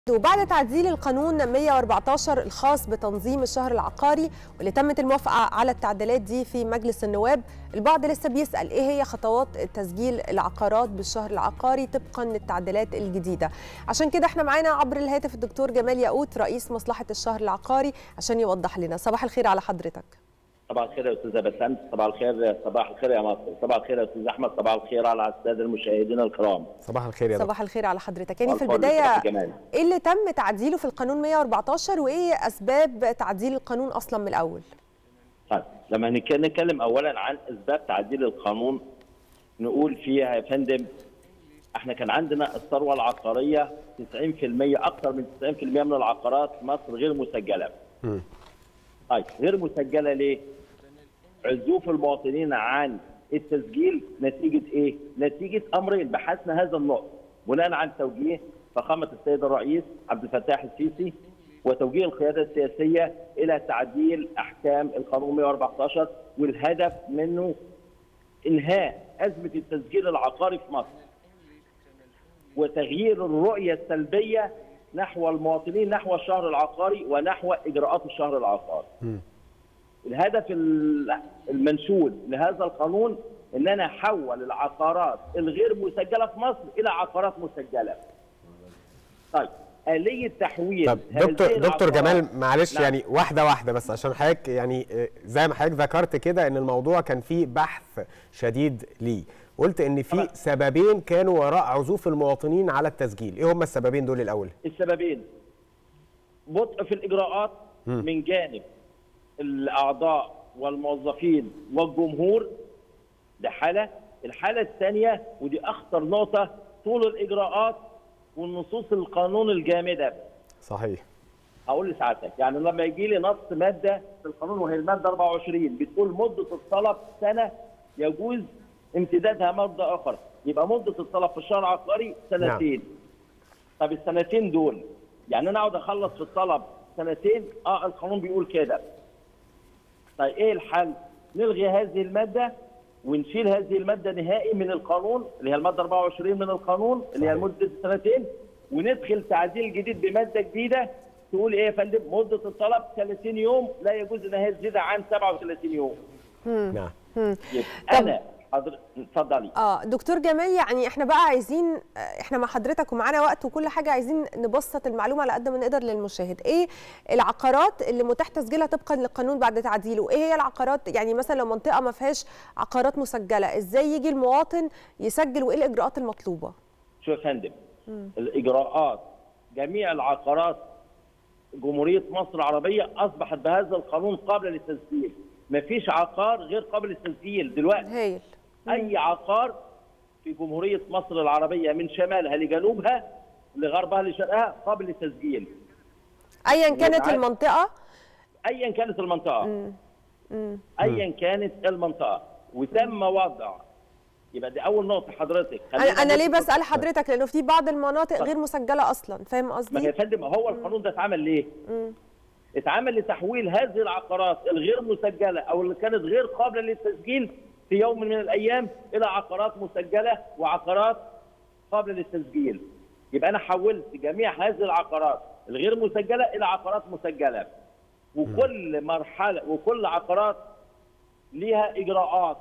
وبعد تعديل القانون 114 الخاص بتنظيم الشهر العقاري واللي تمت الموافقه على التعديلات دي في مجلس النواب البعض لسه بيسال ايه هي خطوات تسجيل العقارات بالشهر العقاري طبقا للتعديلات الجديده عشان كده احنا معانا عبر الهاتف الدكتور جمال ياقوت رئيس مصلحه الشهر العقاري عشان يوضح لنا صباح الخير على حضرتك صباح الخير يا استاذه بسنت صباح الخير صباح الخير يا مصر صباح الخير يا استاذ احمد صباح الخير على الساده المشاهدين الكرام صباح الخير يا دكتور صباح الخير على حضرتك يعني في والفل البدايه صباح الجمال. ايه اللي تم تعديله في القانون 114 وايه اسباب تعديل القانون اصلا من الاول طيب لما هنك- نتكلم اولا عن اسباب تعديل القانون نقول فيها يا فندم احنا كان عندنا الثروه العقاريه 90% اكثر من 90% من العقارات في مصر غير مسجله. مم. طيب غير مسجله ليه؟ عزوف المواطنين عن التسجيل نتيجه ايه؟ نتيجه امرين بحثنا هذا النقط بناء على توجيه فخامه السيد الرئيس عبد الفتاح السيسي وتوجيه القياده السياسيه الى تعديل احكام القانون 114 والهدف منه انهاء ازمه التسجيل العقاري في مصر وتغيير الرؤيه السلبيه نحو المواطنين نحو الشهر العقاري ونحو اجراءات الشهر العقاري. الهدف ال- المنشود لهذا القانون ان انا احول العقارات الغير مسجله في مصر الى عقارات مسجله. طيب آلية تحويل طب هذه دكتور دكتور العقارات- جمال معلش نعم. يعني واحده واحده بس عشان حضرتك يعني آه، زي ما حضرتك ذكرت كده ان الموضوع كان فيه بحث شديد ليه قلت ان في طبعا. سببين كانوا وراء عزوف المواطنين على التسجيل ايه هم السببين دول الاول السببين بطء في الاجراءات مم. من جانب الاعضاء والموظفين والجمهور ده حاله الحاله الثانيه ودي اخطر نقطه طول الاجراءات والنصوص القانون الجامده صحيح هقول لسعادتك يعني لما يجي لي نص ماده في القانون وهي الماده 24 بتقول مده الطلب سنه يجوز امتدادها مده اخرى يبقى مده الطلب في الشهر العقاري سنتين طب السنتين دول يعني انا اقعد اخلص في الطلب سنتين اه القانون بيقول كده طيب ايه الحل؟ نلغي هذه الماده ونشيل هذه الماده نهائي من القانون اللي هي الماده 24 من القانون اللي هي صحيح. مده سنتين وندخل تعديل جديد بماده جديده تقول ايه يا فندم؟ مده الطلب 30 يوم لا يجوز انها تزيد عن 37 يوم. نعم يبقى طب- انا حضر اتفضلي اه دكتور جمال يعني احنا بقى عايزين آه، احنا مع حضرتك ومعانا وقت وكل حاجه عايزين نبسط المعلومه على قد ما نقدر للمشاهد ايه العقارات اللي متاح تسجيلها طبقا للقانون بعد تعديله ايه هي العقارات يعني مثلا لو منطقه ما فيهاش عقارات مسجله ازاي يجي المواطن يسجل وايه الاجراءات المطلوبه شوف يا فندم الاجراءات جميع العقارات جمهوريه مصر العربيه اصبحت بهذا القانون قابله للتسجيل مفيش عقار غير قابل للتسجيل دلوقتي هايل اي عقار في جمهوريه مصر العربيه من شمالها لجنوبها لغربها لشرقها قابل للتسجيل ايا كانت يبقى- المنطقه ايا كانت المنطقه ايا كانت المنطقه وتم وضع يبقى دي اول نقطه حضرتك انا خلينا انا ليه نبص- بسال حضرتك لانه في بعض المناطق غير مسجله اصلا فاهم ما هي قصدي يا فندم هو القانون ده اتعمل ليه؟ اتعمل لتحويل هذه العقارات الغير مسجله او اللي كانت غير قابله للتسجيل في يوم من الايام الى عقارات مسجله وعقارات قابله للتسجيل. يبقى انا حولت جميع هذه العقارات الغير مسجله الى عقارات مسجله. وكل مرحله وكل عقارات ليها اجراءات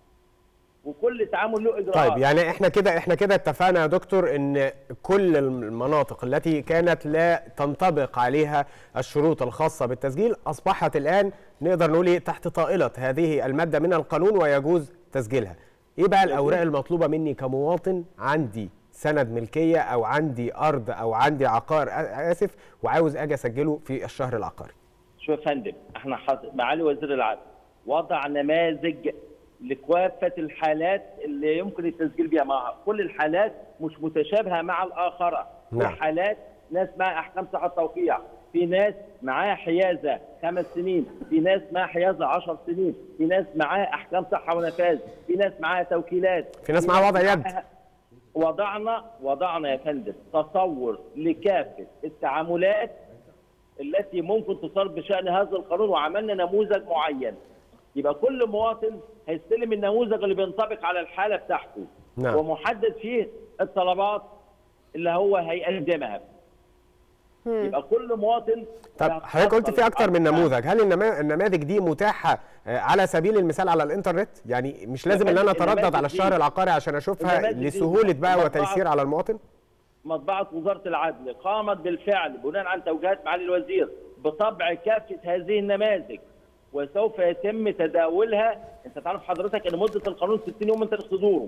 وكل تعامل له اجراءات. طيب يعني احنا كده احنا كده اتفقنا يا دكتور ان كل المناطق التي كانت لا تنطبق عليها الشروط الخاصه بالتسجيل اصبحت الان نقدر نقول إيه تحت طائله هذه الماده من القانون ويجوز تسجيلها. ايه بقى الاوراق المطلوبه مني كمواطن عندي سند ملكيه او عندي ارض او عندي عقار آ- اسف وعاوز اجي اسجله في الشهر العقاري. شوف يا فندم احنا حط... معالي وزير العدل وضع نماذج لكافه الحالات اللي يمكن التسجيل بها مع كل الحالات مش متشابهه مع الاخره نعم. في حالات ناس معاها احكام صحه توقيع في ناس معاها حيازه خمس سنين في ناس معاها حيازه 10 سنين في ناس معاها احكام صحه ونفاذ في ناس معاها توكيلات في ناس معاها وضع يد. معاها- وضعنا وضعنا يا فندم تصور لكافه التعاملات التي ممكن تصار بشان هذا القانون وعملنا نموذج معين يبقى كل مواطن هيستلم النموذج اللي بينطبق على الحاله بتاعته نعم. ومحدد فيه الطلبات اللي هو هيقدمها يبقى كل مواطن طب حضرتك قلت في اكتر من نموذج هل النما- النماذج دي متاحه آه، على سبيل المثال على الانترنت يعني مش لازم ان انا اتردد النماذج على دي- الشهر العقاري عشان اشوفها النماذج دي لسهوله بقى مطبعة- وتيسير على المواطن مطبعة وزارة العدل قامت بالفعل بناء عن توجيهات معالي الوزير بطبع كافة هذه النماذج وسوف يتم تداولها انت تعرف حضرتك ان مدة القانون 60 يوم من تاريخ صدوره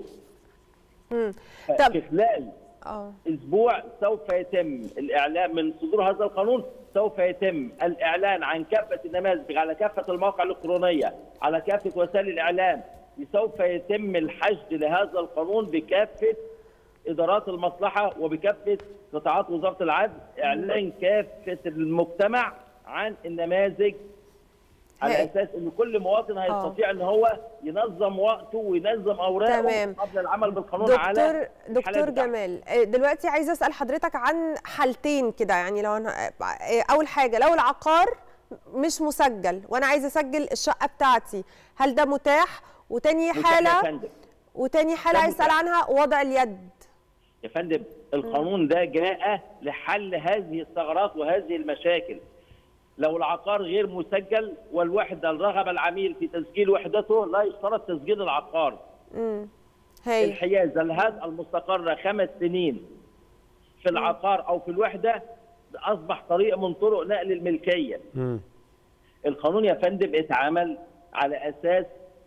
مم. في طب خلال اه اسبوع سوف يتم الاعلان من صدور هذا القانون سوف يتم الاعلان عن كافه النماذج على كافه المواقع الالكترونيه على كافه وسائل الاعلام سوف يتم الحشد لهذا القانون بكافه ادارات المصلحه وبكافه قطاعات وزاره العدل اعلان كافه المجتمع عن النماذج على هاي. اساس ان كل مواطن هيستطيع ان هو ينظم وقته وينظم اوراقه تمام. قبل العمل بالقانون على دكتور الحالات دكتور بتاعته. جمال آه، دلوقتي عايزه اسال حضرتك عن حالتين كده يعني لو انا آه، اول حاجه لو العقار مش مسجل وانا عايزه اسجل الشقه بتاعتي هل ده متاح وتاني متاح يا حاله فندم. وتاني حاله ده عايز اسال متاح. عنها وضع اليد يا فندم القانون ده جاء لحل هذه الثغرات وهذه المشاكل لو العقار غير مسجل والوحده رغب العميل في تسجيل وحدته لا يشترط تسجيل العقار امم هاي الحيازه الهاد المستقره خمس سنين في العقار او في الوحده اصبح طريق من طرق نقل الملكيه مم. القانون يا فندم اتعمل على اساس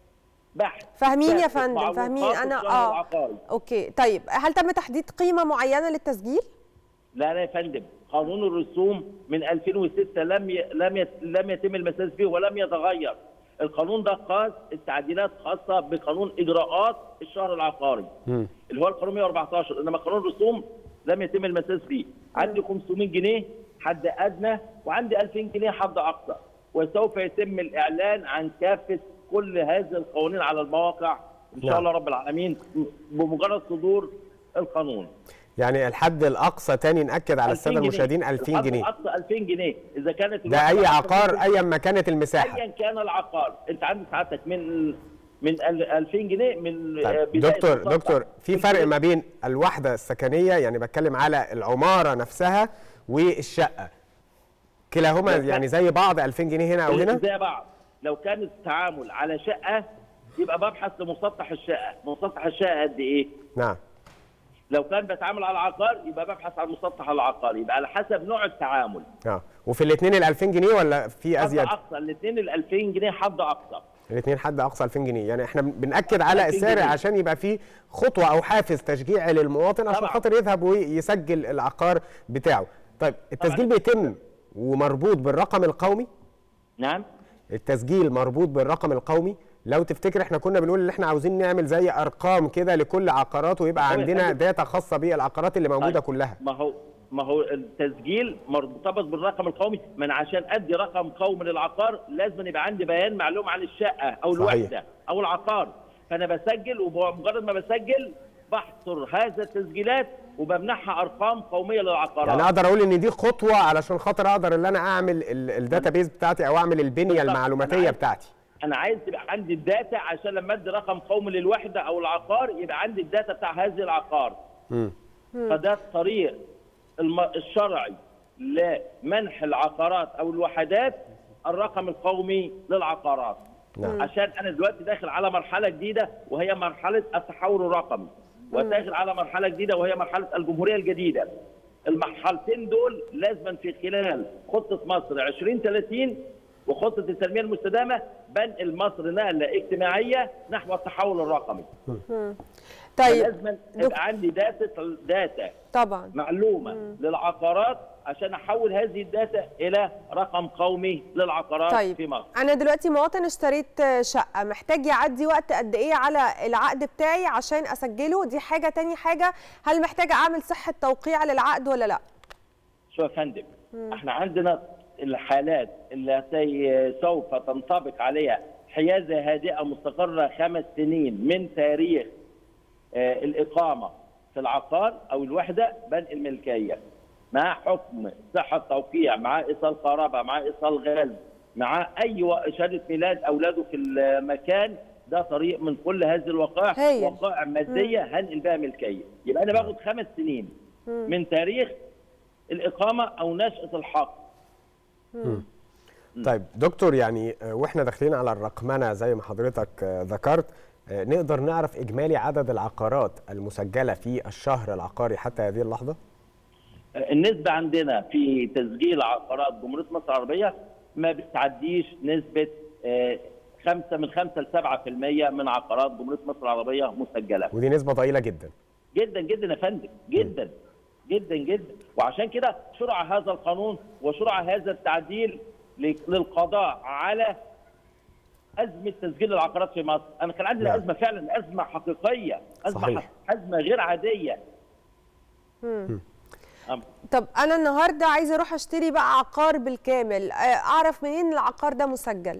بحث فاهمين يا بحث فندم معوقات فاهمين انا الشهر اه العقاري. اوكي طيب هل تم تحديد قيمه معينه للتسجيل لا لا يا فندم قانون الرسوم من 2006 لم ي... لم ي... لم يتم المساس فيه ولم يتغير القانون ده خاص التعديلات خاصه بقانون اجراءات الشهر العقاري مم. اللي هو القانون 114 انما قانون الرسوم لم يتم المساس فيه عندي 500 جنيه حد ادنى وعندي 2000 جنيه حد اقصى وسوف يتم الاعلان عن كافه كل هذه القوانين على المواقع ان شاء نعم. الله رب العالمين بمجرد صدور القانون يعني الحد الاقصى تاني ناكد على 2000 الساده جنيه. المشاهدين 2000 الحد جنيه الاقصى 2000 جنيه اذا كانت ده اي الوحدة عقار أكثر من ايا ما كانت المساحه ايا كان العقار انت عندك سعادتك من من ال- 2000 جنيه من آه، طيب بداية دكتور الصفقة. دكتور في فرق ما بين الوحده السكنيه يعني بتكلم على العماره نفسها والشقه كلاهما لا، لا. يعني زي بعض 2000 جنيه هنا او هنا زي بعض لو كان التعامل على شقه يبقى ببحث لمسطح الشقه مسطح الشقه قد ايه نعم لو كان بتعامل على العقار يبقى ببحث عن مسطح العقار يبقى على حسب نوع التعامل اه وفي الاثنين ال 2000 جنيه ولا في حد ازيد اقصى الاثنين ال 2000 جنيه حد اقصى الاثنين حد اقصى 2000 جنيه يعني احنا بناكد على 2000 السعر جنيه. عشان يبقى في خطوه او حافز تشجيعي للمواطن عشان طبعاً. خاطر يذهب ويسجل العقار بتاعه طيب التسجيل بيتم ومربوط بالرقم القومي نعم التسجيل مربوط بالرقم القومي لو تفتكر احنا كنا بنقول ان احنا عاوزين نعمل زي ارقام كده لكل عقارات ويبقى هو يا عندنا فندم. داتا خاصه بالعقارات اللي موجوده طيب. كلها ما هو ما هو التسجيل مرتبط بالرقم القومي ما انا عشان ادي رقم قومي للعقار لازم يبقى عندي بيان معلوم عن الشقه او صحيح. الوحده او العقار فانا بسجل ومجرد ما بسجل بحصر هذا التسجيلات وبمنحها ارقام قوميه للعقارات يعني اقدر اقول ان دي خطوه علشان خاطر اقدر ان انا اعمل الداتا بيز بتاعتي او اعمل البنيه بالظبط. أنا المعلوماتيه عايز- بتاعتي انا عايز تبقى عندي الداتا عشان لما ادي رقم قومي للوحده او العقار يبقى عندي الداتا بتاع هذه العقار مم. فده الطريق الم- الشرعي لمنح العقارات او الوحدات الرقم القومي للعقارات نعم. عشان انا دلوقتي داخل على مرحله جديده وهي مرحله التحول الرقمي وداخل على مرحله جديده وهي مرحله الجمهوريه الجديده المرحلتين دول لازما في خلال خطه مصر 2030 وخطه التنميه المستدامه بنقل مصر نقله اجتماعيه نحو التحول الرقمي طيب لازم دك- يبقى عندي داتا داتا طبعا معلومه للعقارات عشان احول هذه الداتا الى رقم قومي للعقارات طيب في مصر انا دلوقتي مواطن اشتريت شقه محتاج يعدي وقت قد ايه على العقد بتاعي عشان اسجله دي حاجه تاني حاجه هل محتاج اعمل صحه توقيع للعقد ولا لا شو يا فندم احنا عندنا الحالات التي سوف تنطبق عليها حيازه هادئه مستقره خمس سنين من تاريخ آه، الاقامه في العقار او الوحده بنق الملكيه مع حكم صحه توقيع مع ايصال كهرباء مع ايصال غاز مع اي و- شهاده ميلاد اولاده في المكان ده طريق من كل هذه الوقائع هايل. وقائع ماديه هنقل بها ملكيه يبقى انا باخد خمس سنين من تاريخ الاقامه او نشاه الحق طيب دكتور يعني آه، واحنا داخلين على الرقمنه زي ما حضرتك آه، ذكرت آه، نقدر نعرف اجمالي عدد العقارات المسجله في الشهر العقاري حتى هذه اللحظه النسبة عندنا في تسجيل عقارات جمهورية مصر العربية ما بتعديش نسبة آه، خمسة من خمسة ل 7% من عقارات جمهورية مصر العربية مسجلة ودي نسبه ضئيله جدا جدا جدا يا فندم جدا جدا جدا وعشان كده شرع هذا القانون وشرع هذا التعديل ل- للقضاء على أزمة تسجيل العقارات في مصر أنا كان عندي نعم. أزمة فعلا أزمة حقيقية أزمة صحيح. أزمة غير عادية أم. طب انا النهارده عايزه اروح اشتري بقى عقار بالكامل آه، اعرف منين العقار ده مسجل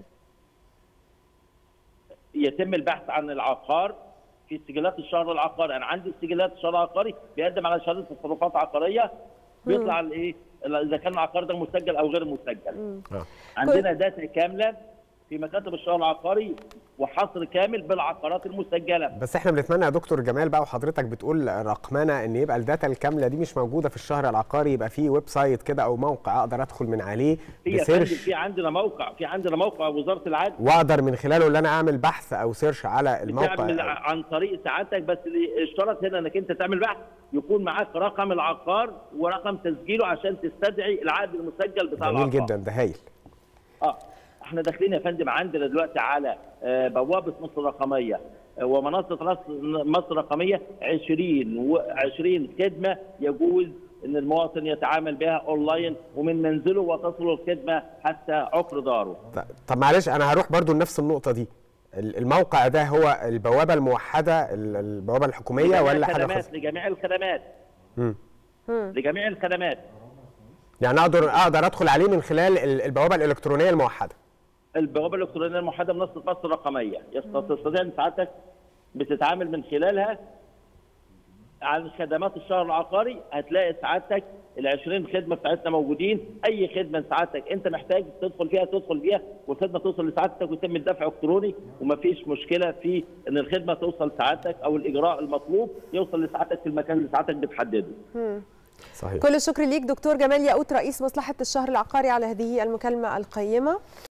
يتم البحث عن العقار في سجلات الشهر العقاري انا عندي سجلات الشهر العقاري بيقدم على شهاده تصرفات عقاريه بيطلع الايه اذا كان العقار ده مسجل او غير مسجل آه. عندنا داتا كامله في مكاتب الشهر العقاري وحصر كامل بالعقارات المسجله بس احنا بنتمنى يا دكتور جمال بقى وحضرتك بتقول رقمنه ان يبقى الداتا الكامله دي مش موجوده في الشهر العقاري يبقى في ويب سايت كده او موقع اقدر ادخل من عليه في يا فندم بسيرش في عندنا موقع في عندنا موقع وزاره العدل واقدر من خلاله ان انا اعمل بحث او سيرش على تعمل الموقع عن طريق سعادتك بس اللي اشترط هنا انك انت تعمل بحث يكون معاك رقم العقار ورقم تسجيله عشان تستدعي العقد المسجل بتاع جميل العقار جدا ده هايل اه احنا داخلين يا فندم عندنا دلوقتي على آه، بوابه مصر الرقميه آه، ومنصه راس مصر الرقميه 20 و 20 خدمه يجوز ان المواطن يتعامل بها اونلاين ومن منزله وتصل الخدمه حتى عقر داره. ط- طب معلش انا هروح برضو لنفس النقطه دي ال- الموقع ده هو البوابه الموحده ال- البوابه الحكوميه لجميع ولا حاجه الخدمات خاصه لجميع الخدمات مم. لجميع الخدمات يعني اقدر اقدر ادخل عليه من خلال ال- البوابه الالكترونيه الموحده البوابه الالكترونيه الموحده منصه مصر الرقميه يست- تستطيع ان سعادتك بتتعامل من خلالها عن خدمات الشهر العقاري هتلاقي سعادتك ال 20 خدمه بتاعتنا موجودين اي خدمه سعادتك انت محتاج تدخل فيها تدخل فيها والخدمه توصل لسعادتك ويتم الدفع الكتروني ومفيش مشكله في ان الخدمه توصل لسعادتك او الاجراء المطلوب يوصل لسعادتك في المكان اللي سعادتك بتحدده صحيح كل الشكر ليك دكتور جمال ياقوت رئيس مصلحه الشهر العقاري على هذه المكالمه القيمه